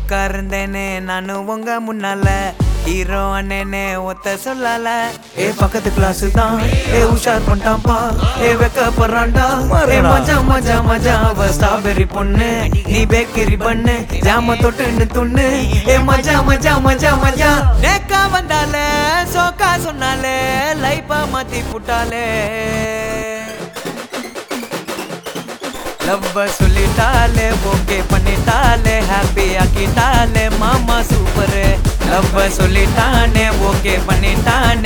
உட்கார்ந்தேனே நானும் உங்க முன்னால ஹீரோ அண்ணனே ஒத்த சொல்லல ஏ பக்கத்து கிளாஸ் தான் ஏ உஷார் பண்ணிட்டான்பா ஏ வெக்க போறான்டா ஏ மஜா மஜா மஜா அவ ஸ்ட்ராபெரி பொண்ணு நீ பேக்கரி பண்ணு ஜாம தொட்டுன்னு துண்ணு ஏ மஜா மஜா மஜா மஜா நேக்கா வந்தாலே சோக்கா சொன்னாலே லைஃபா மாத்தி புட்டாலே லவ்வ சொல்லிட்டாலே ஓகே பண்ணிட்டாலே ஹாப்பி ஆக்கிட்டாலே மாமா சூப்பர் லவ்வ சொல்லிட்டானே ஓகே பண்ணிட்டானே